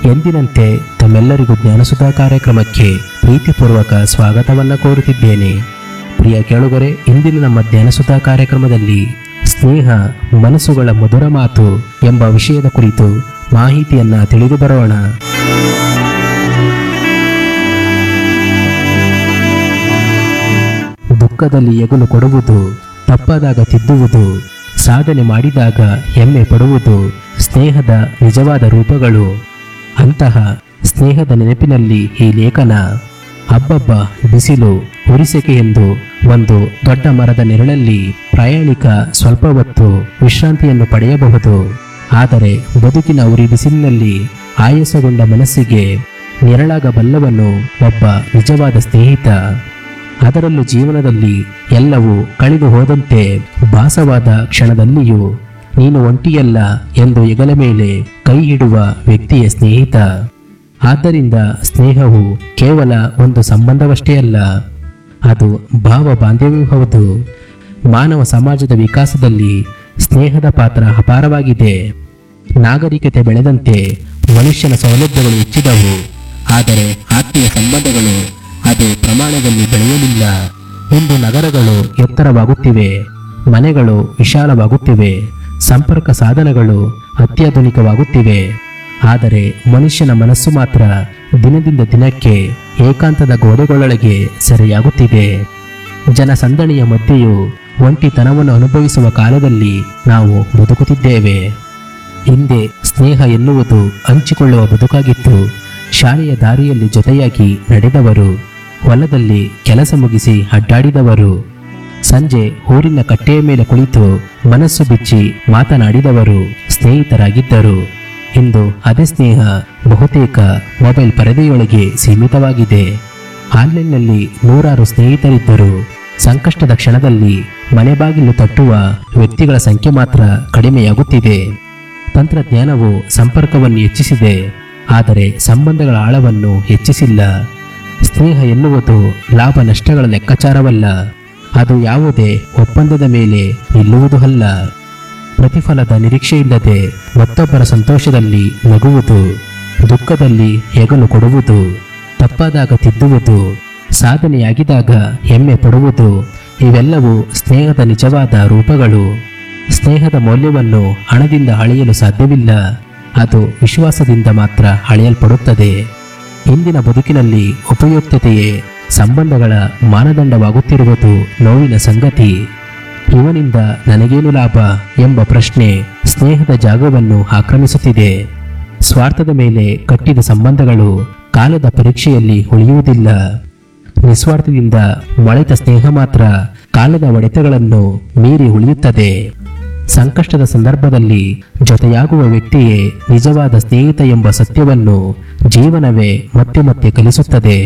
ಎಂದಿನಂತೆ ತಮ್ಮೆಲ್ಲರಿಗೂ ಜ್ಞಾನಸುಧಾ ಕಾರ್ಯಕ್ರಮಕ್ಕೆ ಪ್ರೀತಿಪೂರ್ವಕ ಸ್ವಾಗತವನ್ನು ಕೋರುತ್ತಿದ್ದೇನೆ ಪ್ರಿಯ ಕೇಳುಗರೆ ಇಂದಿನ ನಮ್ಮ ಜ್ಞಾನಸುಧಾ ಕಾರ್ಯಕ್ರಮದಲ್ಲಿ ಸ್ನೇಹ ಮನಸ್ಸುಗಳ ಮಧುರ ಮಾತು ಎಂಬ ವಿಷಯದ ಕುರಿತು ಮಾಹಿತಿಯನ್ನ ತಿಳಿದು ಬರೋಣ ದುಃಖದಲ್ಲಿ ಎಗುಲು ಕೊಡುವುದು ತಪ್ಪಾದಾಗ ತಿದ್ದುವುದು ಸಾಧನೆ ಮಾಡಿದಾಗ ಹೆಮ್ಮೆ ಪಡುವುದು ಸ್ನೇಹದ ನಿಜವಾದ ರೂಪಗಳು ಅಂತಹ ಸ್ನೇಹದ ನೆನಪಿನಲ್ಲಿ ಈ ಲೇಖನ ಹಬ್ಬಬ್ಬ ಬಿಸಿಲು ಹುರಿಸೆಕೆ ಎಂದು ಒಂದು ದೊಡ್ಡ ಮರದ ನೆರಳಲ್ಲಿ ಪ್ರಯಾಣಿಕ ಸ್ವಲ್ಪ ಹೊತ್ತು ವಿಶ್ರಾಂತಿಯನ್ನು ಪಡೆಯಬಹುದು ಆದರೆ ಬದುಕಿನ ಉರಿ ಬಿಸಿಲಿನಲ್ಲಿ ಆಯಾಸಗೊಂಡ ಮನಸ್ಸಿಗೆ ನೆರಳಾಗಬಲ್ಲವನು ಒಬ್ಬ ನಿಜವಾದ ಸ್ನೇಹಿತ ಅದರಲ್ಲೂ ಜೀವನದಲ್ಲಿ ಎಲ್ಲವೂ ಕಳೆದು ಹೋದಂತೆ ಭಾಸವಾದ ಕ್ಷಣದಲ್ಲಿಯೂ ನೀನು ಒಂಟಿಯಲ್ಲ ಎಂದು ಹೆಗಲ ಮೇಲೆ ಕೈ ಹಿಡುವ ವ್ಯಕ್ತಿಯ ಸ್ನೇಹಿತ ಆದ್ದರಿಂದ ಸ್ನೇಹವು ಕೇವಲ ಒಂದು ಸಂಬಂಧವಷ್ಟೇ ಅಲ್ಲ ಅದು ಭಾವ ಬಾಂಧವ್ಯವೂ ಹೌದು ಮಾನವ ಸಮಾಜದ ವಿಕಾಸದಲ್ಲಿ ಸ್ನೇಹದ ಪಾತ್ರ ಅಪಾರವಾಗಿದೆ ನಾಗರಿಕತೆ ಬೆಳೆದಂತೆ ಮನುಷ್ಯನ ಸೌಲಭ್ಯಗಳು ಹೆಚ್ಚಿದವು ಆದರೆ ಆತ್ಮೀಯ ಸಂಬಂಧಗಳು ಅದು ಪ್ರಮಾಣದಲ್ಲಿ ಬೆಳೆಯಲಿಲ್ಲ ಇಂದು ನಗರಗಳು ಎತ್ತರವಾಗುತ್ತಿವೆ ಮನೆಗಳು ವಿಶಾಲವಾಗುತ್ತಿವೆ ಸಂಪರ್ಕ ಸಾಧನಗಳು ಅತ್ಯಾಧುನಿಕವಾಗುತ್ತಿವೆ ಆದರೆ ಮನುಷ್ಯನ ಮನಸ್ಸು ಮಾತ್ರ ದಿನದಿಂದ ದಿನಕ್ಕೆ ಏಕಾಂತದ ಗೋಡೆಗಳೊಳಗೆ ಸೆರೆಯಾಗುತ್ತಿದೆ ಜನಸಂದಣಿಯ ಮಧ್ಯೆಯೂ ಒಂಟಿತನವನ್ನು ಅನುಭವಿಸುವ ಕಾಲದಲ್ಲಿ ನಾವು ಬದುಕುತ್ತಿದ್ದೇವೆ ಹಿಂದೆ ಸ್ನೇಹ ಎನ್ನುವುದು ಹಂಚಿಕೊಳ್ಳುವ ಬದುಕಾಗಿತ್ತು ಶಾಲೆಯ ದಾರಿಯಲ್ಲಿ ಜೊತೆಯಾಗಿ ನಡೆದವರು ಹೊಲದಲ್ಲಿ ಕೆಲಸ ಮುಗಿಸಿ ಅಡ್ಡಾಡಿದವರು ಸಂಜೆ ಊರಿನ ಕಟ್ಟೆಯ ಮೇಲೆ ಕುಳಿತು ಮನಸ್ಸು ಬಿಚ್ಚಿ ಮಾತನಾಡಿದವರು ಸ್ನೇಹಿತರಾಗಿದ್ದರು ಇಂದು ಅದೇ ಸ್ನೇಹ ಬಹುತೇಕ ಮೊಬೈಲ್ ಪರದೆಯೊಳಗೆ ಸೀಮಿತವಾಗಿದೆ ಆನ್ಲೈನ್ನಲ್ಲಿ ನೂರಾರು ಸ್ನೇಹಿತರಿದ್ದರು ಸಂಕಷ್ಟದ ಕ್ಷಣದಲ್ಲಿ ಮನೆ ಬಾಗಿಲು ತಟ್ಟುವ ವ್ಯಕ್ತಿಗಳ ಸಂಖ್ಯೆ ಮಾತ್ರ ಕಡಿಮೆಯಾಗುತ್ತಿದೆ ತಂತ್ರಜ್ಞಾನವು ಸಂಪರ್ಕವನ್ನು ಹೆಚ್ಚಿಸಿದೆ ಆದರೆ ಸಂಬಂಧಗಳ ಆಳವನ್ನು ಹೆಚ್ಚಿಸಿಲ್ಲ ಸ್ನೇಹ ಎನ್ನುವುದು ಲಾಭ ನಷ್ಟಗಳ ಲೆಕ್ಕಾಚಾರವಲ್ಲ ಅದು ಯಾವುದೇ ಒಪ್ಪಂದದ ಮೇಲೆ ನಿಲ್ಲುವುದು ಅಲ್ಲ ಪ್ರತಿಫಲದ ನಿರೀಕ್ಷೆಯಿಲ್ಲದೆ ಮತ್ತೊಬ್ಬರ ಸಂತೋಷದಲ್ಲಿ ನಗುವುದು ದುಃಖದಲ್ಲಿ ಹೆಗಲು ಕೊಡುವುದು ತಪ್ಪಾದಾಗ ತಿದ್ದುವುದು ಸಾಧನೆಯಾಗಿದಾಗ ಹೆಮ್ಮೆ ಪಡುವುದು ಇವೆಲ್ಲವೂ ಸ್ನೇಹದ ನಿಜವಾದ ರೂಪಗಳು ಸ್ನೇಹದ ಮೌಲ್ಯವನ್ನು ಹಣದಿಂದ ಅಳೆಯಲು ಸಾಧ್ಯವಿಲ್ಲ ಅದು ವಿಶ್ವಾಸದಿಂದ ಮಾತ್ರ ಅಳೆಯಲ್ಪಡುತ್ತದೆ ಇಂದಿನ ಬದುಕಿನಲ್ಲಿ ಉಪಯುಕ್ತತೆಯೇ ಸಂಬಂಧಗಳ ಮಾನದಂಡವಾಗುತ್ತಿರುವುದು ನೋವಿನ ಸಂಗತಿ ಇವನಿಂದ ನನಗೇನು ಲಾಭ ಎಂಬ ಪ್ರಶ್ನೆ ಸ್ನೇಹದ ಜಾಗವನ್ನು ಆಕ್ರಮಿಸುತ್ತಿದೆ ಸ್ವಾರ್ಥದ ಮೇಲೆ ಕಟ್ಟಿದ ಸಂಬಂಧಗಳು ಕಾಲದ ಪರೀಕ್ಷೆಯಲ್ಲಿ ಉಳಿಯುವುದಿಲ್ಲ ನಿಸ್ವಾರ್ಥದಿಂದ ಮೊಳೆತ ಸ್ನೇಹ ಮಾತ್ರ ಕಾಲದ ಒಡೆತಗಳನ್ನು ಮೀರಿ ಉಳಿಯುತ್ತದೆ ಸಂಕಷ್ಟದ ಸಂದರ್ಭದಲ್ಲಿ ಜೊತೆಯಾಗುವ ವ್ಯಕ್ತಿಯೇ ನಿಜವಾದ ಸ್ನೇಹಿತ ಎಂಬ ಸತ್ಯವನ್ನು ಜೀವನವೇ ಮತ್ತೆ ಮತ್ತೆ ಕಲಿಸುತ್ತದೆ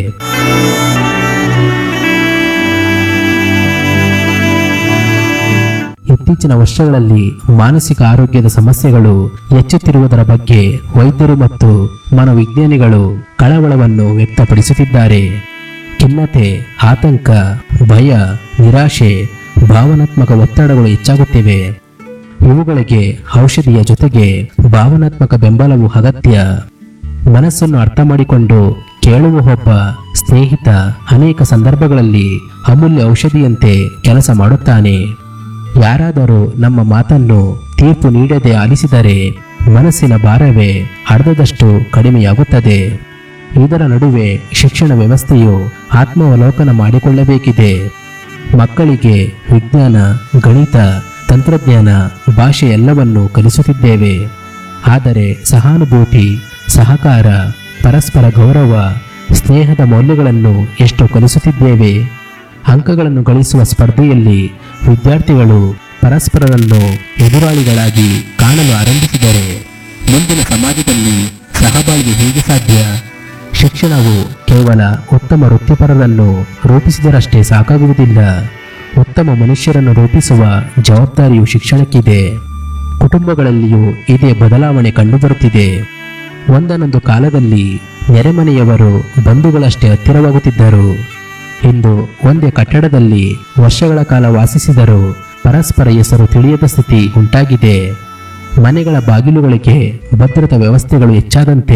ಇತ್ತೀಚಿನ ವರ್ಷಗಳಲ್ಲಿ ಮಾನಸಿಕ ಆರೋಗ್ಯದ ಸಮಸ್ಯೆಗಳು ಹೆಚ್ಚುತ್ತಿರುವುದರ ಬಗ್ಗೆ ವೈದ್ಯರು ಮತ್ತು ಮನೋವಿಜ್ಞಾನಿಗಳು ಕಳವಳವನ್ನು ವ್ಯಕ್ತಪಡಿಸುತ್ತಿದ್ದಾರೆ ಖಿನ್ನತೆ ಆತಂಕ ಭಯ ನಿರಾಶೆ ಭಾವನಾತ್ಮಕ ಒತ್ತಡಗಳು ಹೆಚ್ಚಾಗುತ್ತಿವೆ ಇವುಗಳಿಗೆ ಔಷಧಿಯ ಜೊತೆಗೆ ಭಾವನಾತ್ಮಕ ಬೆಂಬಲವು ಅಗತ್ಯ ಮನಸ್ಸನ್ನು ಅರ್ಥ ಮಾಡಿಕೊಂಡು ಕೇಳುವ ಒಬ್ಬ ಸ್ನೇಹಿತ ಅನೇಕ ಸಂದರ್ಭಗಳಲ್ಲಿ ಅಮೂಲ್ಯ ಔಷಧಿಯಂತೆ ಕೆಲಸ ಮಾಡುತ್ತಾನೆ ಯಾರಾದರೂ ನಮ್ಮ ಮಾತನ್ನು ತೀರ್ಪು ನೀಡದೆ ಆಲಿಸಿದರೆ ಮನಸ್ಸಿನ ಭಾರವೇ ಅರ್ಧದಷ್ಟು ಕಡಿಮೆಯಾಗುತ್ತದೆ ಇದರ ನಡುವೆ ಶಿಕ್ಷಣ ವ್ಯವಸ್ಥೆಯು ಆತ್ಮಾವಲೋಕನ ಮಾಡಿಕೊಳ್ಳಬೇಕಿದೆ ಮಕ್ಕಳಿಗೆ ವಿಜ್ಞಾನ ಗಣಿತ ತಂತ್ರಜ್ಞಾನ ಭಾಷೆ ಎಲ್ಲವನ್ನು ಕಲಿಸುತ್ತಿದ್ದೇವೆ ಆದರೆ ಸಹಾನುಭೂತಿ ಸಹಕಾರ ಪರಸ್ಪರ ಗೌರವ ಸ್ನೇಹದ ಮೌಲ್ಯಗಳನ್ನು ಎಷ್ಟು ಕಲಿಸುತ್ತಿದ್ದೇವೆ ಅಂಕಗಳನ್ನು ಗಳಿಸುವ ಸ್ಪರ್ಧೆಯಲ್ಲಿ ವಿದ್ಯಾರ್ಥಿಗಳು ಪರಸ್ಪರರನ್ನು ಎದುರಾಳಿಗಳಾಗಿ ಕಾಣಲು ಆರಂಭಿಸಿದರೆ ಮುಂದಿನ ಸಮಾಜದಲ್ಲಿ ಸಹಬಾಳ್ವೆ ಹೇಗೆ ಸಾಧ್ಯ ಶಿಕ್ಷಣವು ಕೇವಲ ಉತ್ತಮ ವೃತ್ತಿಪರರನ್ನು ರೂಪಿಸಿದರಷ್ಟೇ ಸಾಕಾಗುವುದಿಲ್ಲ ಉತ್ತಮ ಮನುಷ್ಯರನ್ನು ರೂಪಿಸುವ ಜವಾಬ್ದಾರಿಯು ಶಿಕ್ಷಣಕ್ಕಿದೆ ಕುಟುಂಬಗಳಲ್ಲಿಯೂ ಇದೇ ಬದಲಾವಣೆ ಕಂಡುಬರುತ್ತಿದೆ ಒಂದನೊಂದು ಕಾಲದಲ್ಲಿ ನೆರೆಮನೆಯವರು ಬಂಧುಗಳಷ್ಟೇ ಹತ್ತಿರವಾಗುತ್ತಿದ್ದರು ಇಂದು ಒಂದೇ ಕಟ್ಟಡದಲ್ಲಿ ವರ್ಷಗಳ ಕಾಲ ವಾಸಿಸಿದರೂ ಪರಸ್ಪರ ಹೆಸರು ತಿಳಿಯದ ಸ್ಥಿತಿ ಉಂಟಾಗಿದೆ ಮನೆಗಳ ಬಾಗಿಲುಗಳಿಗೆ ಭದ್ರತಾ ವ್ಯವಸ್ಥೆಗಳು ಹೆಚ್ಚಾದಂತೆ